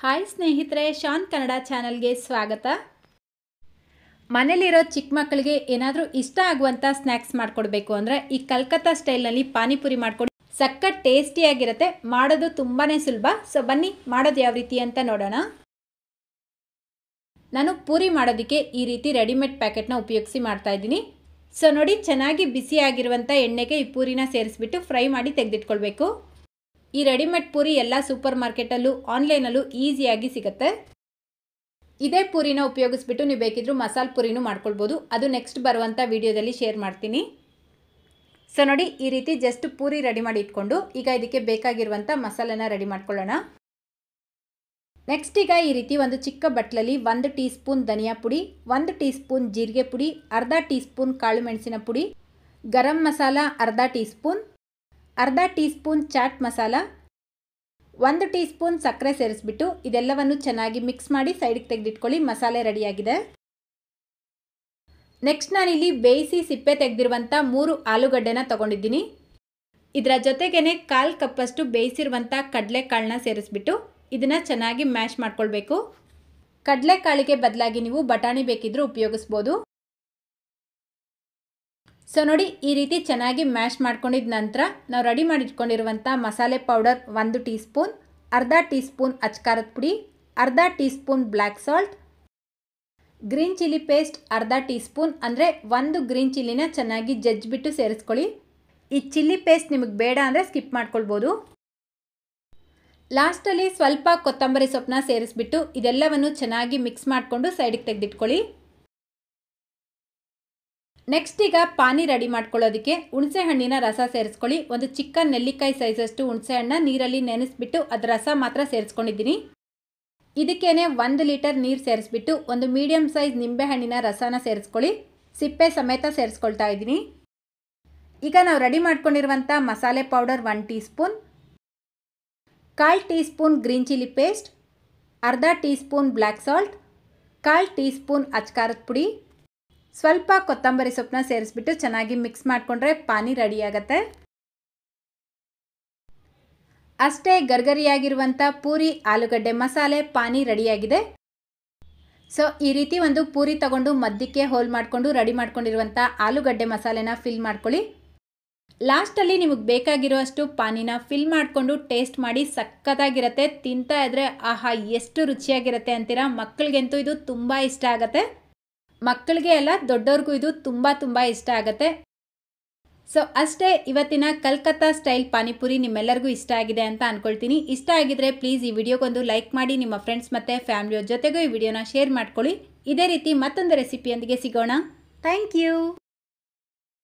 hi ಸ್ನೇಹಿತರೆ ಶಾನ್ ಕನ್ನಡ ಚಾನಲ್ಗೆ ಸ್ವಾಗತ ಮನೇಲಿರೋ ಚಿಕ್ಕ ಮಕ್ಕಳಿಗೆ ಏನಾದರೂ ಇಷ್ಟ ಆಗುವಂಥ ಸ್ನ್ಯಾಕ್ಸ್ ಮಾಡಿಕೊಡ್ಬೇಕು ಅಂದರೆ ಈ ಕಲ್ಕತ್ತಾ ಸ್ಟೈಲ್ನಲ್ಲಿ ಪಾನಿಪುರಿ ಮಾಡ್ಕೊಡಿ ಸಖತ್ ಟೇಸ್ಟಿಯಾಗಿರುತ್ತೆ ಮಾಡೋದು ತುಂಬಾ ಸುಲಭ ಸೊ ಬನ್ನಿ ಮಾಡೋದು ಯಾವ ರೀತಿ ಅಂತ ನೋಡೋಣ ನಾನು ಪೂರಿ ಮಾಡೋದಕ್ಕೆ ಈ ರೀತಿ ರೆಡಿಮೇಡ್ ಪ್ಯಾಕೆಟ್ನ ಉಪಯೋಗಿಸಿ ಮಾಡ್ತಾ ಇದ್ದೀನಿ ಸೊ ನೋಡಿ ಚೆನ್ನಾಗಿ ಬಿಸಿಯಾಗಿರುವಂಥ ಎಣ್ಣೆಗೆ ಈ ಪೂರಿನ ಸೇರಿಸ್ಬಿಟ್ಟು ಫ್ರೈ ಮಾಡಿ ತೆಗೆದಿಟ್ಕೊಳ್ಬೇಕು ಈ ರೆಡಿಮೇಡ್ ಪೂರಿ ಎಲ್ಲ ಸೂಪರ್ ಮಾರ್ಕೆಟಲ್ಲೂ ಆನ್ಲೈನಲ್ಲೂ ಈಸಿಯಾಗಿ ಸಿಗುತ್ತೆ ಇದೇ ಪೂರಿನ ಉಪಯೋಗಿಸ್ಬಿಟ್ಟು ನೀವು ಬೇಕಿದ್ರೂ ಮಸಾಲೆ ಪೂರಿನೂ ಮಾಡ್ಕೊಳ್ಬೋದು ಅದು ನೆಕ್ಸ್ಟ್ ಬರುವಂಥ ವಿಡಿಯೋದಲ್ಲಿ ಶೇರ್ ಮಾಡ್ತೀನಿ ಸೊ ನೋಡಿ ಈ ರೀತಿ ಜಸ್ಟ್ ಪೂರಿ ರೆಡಿ ಮಾಡಿ ಇಟ್ಕೊಂಡು ಈಗ ಇದಕ್ಕೆ ಬೇಕಾಗಿರುವಂಥ ಮಸಾಲೆನ ರೆಡಿ ಮಾಡ್ಕೊಳ್ಳೋಣ ನೆಕ್ಸ್ಟ್ ಈಗ ಈ ರೀತಿ ಒಂದು ಚಿಕ್ಕ ಬಟ್ಲಲ್ಲಿ ಒಂದು ಟೀ ಸ್ಪೂನ್ ಧನಿಯಾ ಪುಡಿ ಒಂದು ಟೀ ಸ್ಪೂನ್ ಜೀರಿಗೆ ಪುಡಿ ಅರ್ಧ ಟೀ ಸ್ಪೂನ್ ಕಾಳು ಮೆಣಸಿನ ಪುಡಿ ಗರಂ ಮಸಾಲ ಅರ್ಧ ಟೀ ಸ್ಪೂನ್ ಅರ್ಧ ಟೀ ಸ್ಪೂನ್ ಚಾಟ್ ಮಸಾಲ ಒಂದು ಟೀ ಸ್ಪೂನ್ ಸಕ್ಕರೆ ಸೇರಿಸ್ಬಿಟ್ಟು ಇದೆಲ್ಲವನ್ನು ಚೆನ್ನಾಗಿ ಮಿಕ್ಸ್ ಮಾಡಿ ಸೈಡಿಗೆ ತೆಗೆದಿಟ್ಕೊಳ್ಳಿ ಮಸಾಲೆ ರೆಡಿಯಾಗಿದೆ ನೆಕ್ಸ್ಟ್ ನಾನಿಲ್ಲಿ ಬೇಯಿಸಿ ಸಿಪ್ಪೆ ತೆಗೆದಿರುವಂಥ ಮೂರು ಆಲೂಗಡ್ಡೆನ ತೊಗೊಂಡಿದ್ದೀನಿ ಇದರ ಜೊತೆಗೇ ಕಾಲು ಕಪ್ಪಷ್ಟು ಬೇಯಿಸಿರುವಂಥ ಕಡಲೆಕಾಳನ್ನ ಸೇರಿಸ್ಬಿಟ್ಟು ಇದನ್ನು ಚೆನ್ನಾಗಿ ಮ್ಯಾಶ್ ಮಾಡ್ಕೊಳ್ಬೇಕು ಕಡಲೆಕಾಳಿಗೆ ಬದಲಾಗಿ ನೀವು ಬಟಾಣಿ ಬೇಕಿದ್ರೂ ಉಪಯೋಗಿಸ್ಬೋದು ಸೊ ನೋಡಿ ಈ ರೀತಿ ಚೆನ್ನಾಗಿ ಮ್ಯಾಶ್ ಮಾಡ್ಕೊಂಡಿದ ನಂತರ ನಾವು ರೆಡಿ ಮಾಡಿ ಇಟ್ಕೊಂಡಿರುವಂಥ ಮಸಾಲೆ ಪೌಡರ್ ಒಂದು ಟೀ ಸ್ಪೂನ್ ಅರ್ಧ ಟೀ ಸ್ಪೂನ್ ಅಚ್ಕಾರದ ಪುಡಿ ಅರ್ಧ teaspoon black salt green chilli paste ಅರ್ಧ ಟೀ ಸ್ಪೂನ್ ಅಂದರೆ ಒಂದು ಗ್ರೀನ್ ಚಿಲ್ಲಿನ ಚೆನ್ನಾಗಿ ಜಜ್ಜಿಬಿಟ್ಟು ಸೇರಿಸ್ಕೊಳ್ಳಿ ಈ ಚಿಲ್ಲಿ ಪೇಸ್ಟ್ ನಿಮಗೆ ಬೇಡ ಅಂದರೆ ಸ್ಕಿಪ್ ಮಾಡ್ಕೊಳ್ಬೋದು ಲಾಸ್ಟಲ್ಲಿ ಸ್ವಲ್ಪ ಕೊತ್ತಂಬರಿ ಸೊಪ್ಪನ್ನ ಸೇರಿಸ್ಬಿಟ್ಟು ಇದೆಲ್ಲವನ್ನು ಚೆನ್ನಾಗಿ ಮಿಕ್ಸ್ ಮಾಡಿಕೊಂಡು ಸೈಡಿಗೆ ತೆಗೆದಿಟ್ಕೊಳ್ಳಿ ನೆಕ್ಸ್ಟ್ ಈಗ ಪಾನಿ ರೆಡಿ ಮಾಡ್ಕೊಳ್ಳೋದಕ್ಕೆ ಹುಣಸೆ ಹಣ್ಣಿನ ರಸ ಸೇರಿಸ್ಕೊಳ್ಳಿ ಒಂದು ಚಿಕ್ಕ ನೆಲ್ಲಿಕಾಯಿ ಸೈಜಷ್ಟು ಹುಣಸೆ ಹಣ್ಣ ನೀರಲ್ಲಿ ನೆನೆಸ್ಬಿಟ್ಟು ಅದರ ರಸ ಮಾತ್ರ ಸೇರಿಸ್ಕೊಂಡಿದ್ದೀನಿ ಇದಕ್ಕೇನೆ ಒಂದು ಲೀಟರ್ ನೀರು ಸೇರಿಸ್ಬಿಟ್ಟು ಒಂದು ಮೀಡಿಯಮ್ ಸೈಜ್ ನಿಂಬೆ ಹಣ್ಣಿನ ರಸನ ಸೇರಿಸ್ಕೊಳ್ಳಿ ಸಿಪ್ಪೆ ಸಮೇತ ಸೇರಿಸ್ಕೊಳ್ತಾ ಇದ್ದೀನಿ ಈಗ ನಾವು ರೆಡಿ ಮಾಡ್ಕೊಂಡಿರುವಂಥ masala powder one teaspoon ಕಾಲು teaspoon green chilli paste ಅರ್ಧ ಟೀ ಸ್ಪೂನ್ ಬ್ಲ್ಯಾಕ್ ಸಾಲ್ಟ್ ಕಾಲು ಟೀ ಸ್ಪೂನ್ ಅಚ್ಕಾರದ ಪುಡಿ ಸ್ವಲ್ಪ ಕೊತ್ತಂಬರಿ ಸೊಪ್ಪನ್ನ ಸೇರಿಸ್ಬಿಟ್ಟು ಚೆನ್ನಾಗಿ ಮಿಕ್ಸ್ ಮಾಡಿಕೊಂಡ್ರೆ ಪಾನಿ ರೆಡಿ ಆಗುತ್ತೆ ಅಷ್ಟೇ ಗರ್ಗರಿಯಾಗಿರುವಂಥ ಪೂರಿ ಆಲೂಗಡ್ಡೆ ಮಸಾಲೆ ಪಾನಿ ರೆಡಿಯಾಗಿದೆ ಸೊ ಈ ರೀತಿ ಒಂದು ಪೂರಿ ತಗೊಂಡು ಮಧ್ಯಕ್ಕೆ ಹೋಲ್ ಮಾಡಿಕೊಂಡು ರೆಡಿ ಮಾಡ್ಕೊಂಡಿರುವಂಥ ಆಲೂಗಡ್ಡೆ ಮಸಾಲೆನ ಫಿಲ್ ಮಾಡ್ಕೊಳ್ಳಿ ಲಾಸ್ಟಲ್ಲಿ ನಿಮಗೆ ಬೇಕಾಗಿರುವಷ್ಟು ಪಾನಿನ ಫಿಲ್ ಮಾಡಿಕೊಂಡು ಟೇಸ್ಟ್ ಮಾಡಿ ಸಕ್ಕತ್ತಾಗಿರುತ್ತೆ ತಿಂತಾ ಇದ್ರೆ ಆಹಾ ಎಷ್ಟು ರುಚಿಯಾಗಿರುತ್ತೆ ಅಂತೀರಾ ಮಕ್ಕಳಿಗಂತೂ ಇದು ತುಂಬ ಇಷ್ಟ ಆಗುತ್ತೆ ಮಕ್ಕಳಿಗೆ ಎಲ್ಲ ದೊಡ್ಡವ್ರಿಗೂ ಇದು ತುಂಬ ತುಂಬ ಇಷ್ಟ ಆಗುತ್ತೆ ಸೊ ಅಷ್ಟೇ ಇವತ್ತಿನ ಕಲ್ಕತ್ತಾ ಸ್ಟೈಲ್ ಪಾನಿಪುರಿ ನಿಮ್ಮೆಲ್ಲರಿಗೂ ಇಷ್ಟ ಆಗಿದೆ ಅಂತ ಅಂದ್ಕೊಳ್ತೀನಿ ಇಷ್ಟ ಆಗಿದ್ರೆ ಪ್ಲೀಸ್ ಈ ವಿಡಿಯೋಗೊಂದು ಲೈಕ್ ಮಾಡಿ ನಿಮ್ಮ ಫ್ರೆಂಡ್ಸ್ ಮತ್ತು ಫ್ಯಾಮಿಲಿಯವ್ರ ಜೊತೆಗೂ ಈ ವಿಡಿಯೋನ ಶೇರ್ ಮಾಡ್ಕೊಳ್ಳಿ ಇದೇ ರೀತಿ ಮತ್ತೊಂದು ರೆಸಿಪಿಯೊಂದಿಗೆ ಸಿಗೋಣ ಥ್ಯಾಂಕ್ ಯು